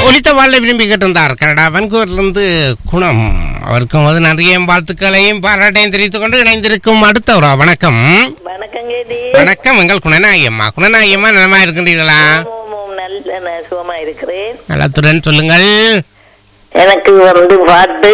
ஒலித்த வாழ்ல விரும்பி கேட்டிருந்தார் கனடா வன்கூவர்லேருந்து குணம் அவருக்கும் வந்து நிறைய வாழ்த்துக்களையும் பாராட்டையும் தெரிவித்துக் கொண்டு இணைந்திருக்கும் அடுத்த ஒரு வணக்கம் வணக்கம் கேதி வணக்கம் எங்கள் குணநாயம்மா குணநாயம்மா நலமா இருக்கின்றீர்களா ஓம் நல்ல நான் சுகமா இருக்கிறேன் நலத்துடன் சொல்லுங்கள் எனக்கு வந்து பாட்டு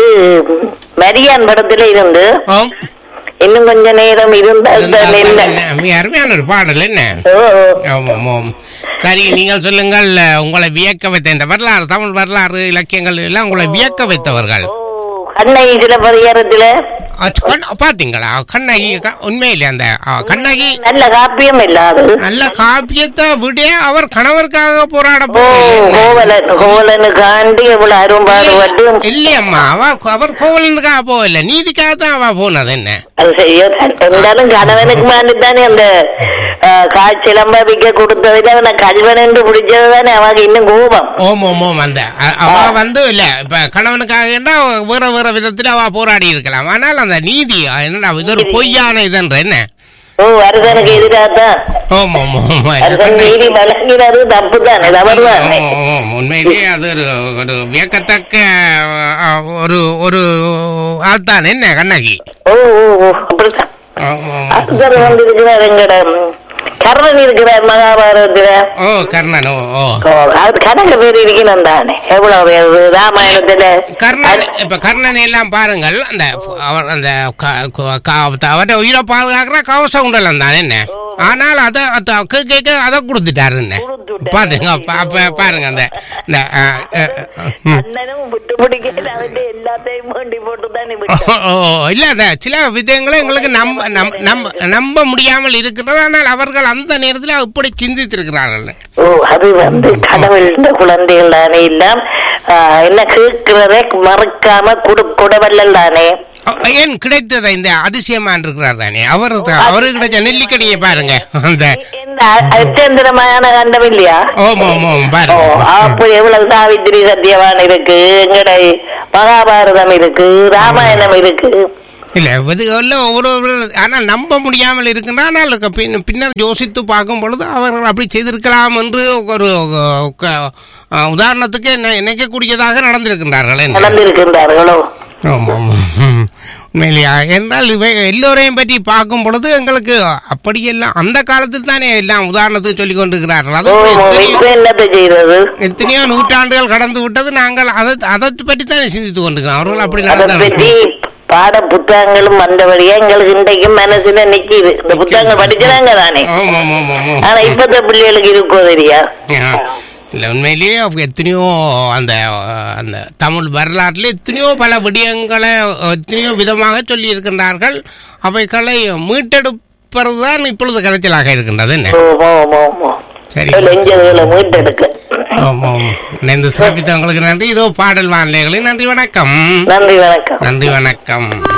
மரியான் படத்துல இருந்து ஓ இன்னும் கொஞ்ச நேரம் இருந்தால் தான் இல்ல என்ன, மிக அருமையான ஒரு பாடல் என்ன ஓ, ஓ. ஆமாம், ஆமாம். சரி நீங்கள் சொல்லுங்கள் உங்களை வியக்க வைத்த இந்த வரலாறு தமிழ் வரலாறு இலக்கியங்கள் எல்லாம் உங்களை வியக்க வைத்தவர்கள் ஓ, கண்ணகி சில பரிகாரத்துல அச் கண்- பாத்தீங்களா கண்ணகி க- உண்மையிலே அந்த அ, கண்ணகி நல்ல காப்பியம் இல்லாது நல்ல காப்பியத்தை விட அவர் கணவருக்காக போராட ஓ போகல. கோவலன் கோவலனுக்காண்டி எவ்வளவு அரும்பாடுபட்டு இல்லையம்மா அவ அவர் கோவலனுக்காக போகல நீதிக்காக தான் அவ போனது என்ன அது செய்ய இருந்தாலும் கணவனுக்கு மாதிரி தானே அந்த காய்ச்சிலம்ப விக்க கொடுத்ததுல அவனை கல்வன் என்று பிடிச்சது தானே அவங்க இன்னும் கோபம் ஓம் ஓம் ஓம் அந்த அ- அவ வந்து இல்ல இப்ப கணவனுக்காக என்ன வேற வேற விதத்துல அவ போராடி இருக்கலாம் ஆனால் அந்த நீதி என்னடா இது ஒரு பொய்யான இதுன்ற என்ன ஓ அரசனுக்கு எதிராகத்தான் ஓம் ஓம் ஓம் அரசன் நீதி வழங்கினது தப்பு தானே தவறு தானே ஆமா, ஆமா. உண்மையிலேயே அது ஒரு ஒரு வியக்கத்தக்க அ, ஒரு ஒரு ஆள் தான் என்ன கண்ணகி ஓ ஓ ஓ அப்படித்தான் ஆமா, ஆமா. அரசர் வந்து இருக்கிறார் எங்கட கர்ணன் இருக்கிறார் மகாபாரதத்துல ஓ கர்ணன் ஓ ஓ ஓ, அது கணக்கு பேர் இருக்கணும் தானே எவ்வளவு பேர் ராமாயணத்துல கர்ணன் இப்ப கர்ணன் எல்லாம் பாருங்கள் அந்த அவர் அந்த க- க- க- அவர்ட்ட உயிரை பாதுகாக்கிற கவச உண்டலம் தான் என்ன ஆனால் அதை அத- கே- கேட்க அதை கொடுத்துட்டாரு என்ன பாத்துங்க பா- பா- பாருங்க அந்த இந்த அ, அ, அ, ம். அண்ணனும் விட்டு பிடிக்கல அவன் எல்லாத்தையும் வேண்டி போட்டு தானே ஓ, ஓ, இல்ல அந்த சில விஷயங்களை எங்களுக்கு நம்ப நம்ப- நம்ப நம்ப முடியாமல் இருக்கிறது ஆனால் அவர்கள் அந்த நேரத்தில் இப்படி சிந்தித்திருக்கிறார்கள் ஓ அது வந்து கடவுள் இந்த குழந்தைகள் தானே எல்லாம் ஆஹ், என்ன கேட்கிறதை மறக்காம குடு குடவல்லல் தானே ஓ, ஏன் கிடைத்தது இந்த அதிசயமான் இருக்கிறார் தானே அவருக்கு அவருக்கு கிடைச்ச நெல்லிக்கடியை பாருங்க அந்த இந்த அச்சந்திரமான கண்டம் இல்லையா ஓம் ஓம் ஓம் ஓ பாருங்க அப்படி எவ்வளவு சாவித்திரி சத்தியவான் இருக்கு எங்கடை மகாபாரதம் இருக்கு ராமாயணம் இருக்கு இல்ல இதுல ஒவ்வொரு ஆனால் நம்ப முடியாமல் இருக்கின்ற ஆனால் க- பின்- பின்னர் யோசித்து பார்க்கும் பொழுது அவர்கள் அப்படி செய்திருக்கலாம் என்று ஒரு அஹ், க- அஹ், உதாரணத்துக்கு என்ன நினைக்கக்கூடியதாக நடந்திருக்கின்றார்கள் என்ன? நடந்திருக்கின்றார்களோ ஆமாம் ம். உண்மையிலேயா என்றால் இவை எல்லோரையும் பற்றி பார்க்கும் பொழுது எங்களுக்கு அப்படியெல்லாம் அந்த காலத்தில் தானே எல்லாம் உதாரணத்துக்கு சொல்லிக் கொண்டிருக்கிறார்கள் அது ஓ எத்தனையோ இப்ப என்னத்தை செய்யறது எத்தனையோ நூற்றாண்டுகள் கடந்து விட்டது நாங்கள் அதை அதை பற்றி தானே சிந்தித்துக் கொண்டிருக்கிறோம் அவர்கள் அப்படி அதை பற்றி நடந்தார்கள் பாட புத்தகங்களும் வந்தபடியா எங்களுக்கு இன்றைக்கும் மனசுல நிக்குது இந்த புத்தகங்கள் படிக்கிறாங்க தானே ஆமாம் ஆமாம் ஆமாம் ஆனா இப்பத்த பிள்ளைகளுக்கு இருக்கோ தெரியா இல்லை உண்மையிலேயே அவங்க எத்தனையோ அந்த அஹ், அந்த தமிழ் வரலாற்றில் எத்தனையோ பல விடயங்களை அஹ், எத்தனையோ விதமாக சொல்லி இருக்கின்றார்கள் அவைகளை மீட்டெடுப்பது தான் இப்பொழுது கருத்திலாக இருக்கின்றது என்ன ஓமோ ஓமோ ஓமோ சரி லெஞ்சதுகளை மீட்டெடுக்க ஆமாம் இணைந்து சிறப்பித்தவங்களுக்கு நன்றி இதோ பாடல் வானிலைகளின் நன்றி வணக்கம் நன்றி வணக்கம் நன்றி வணக்கம்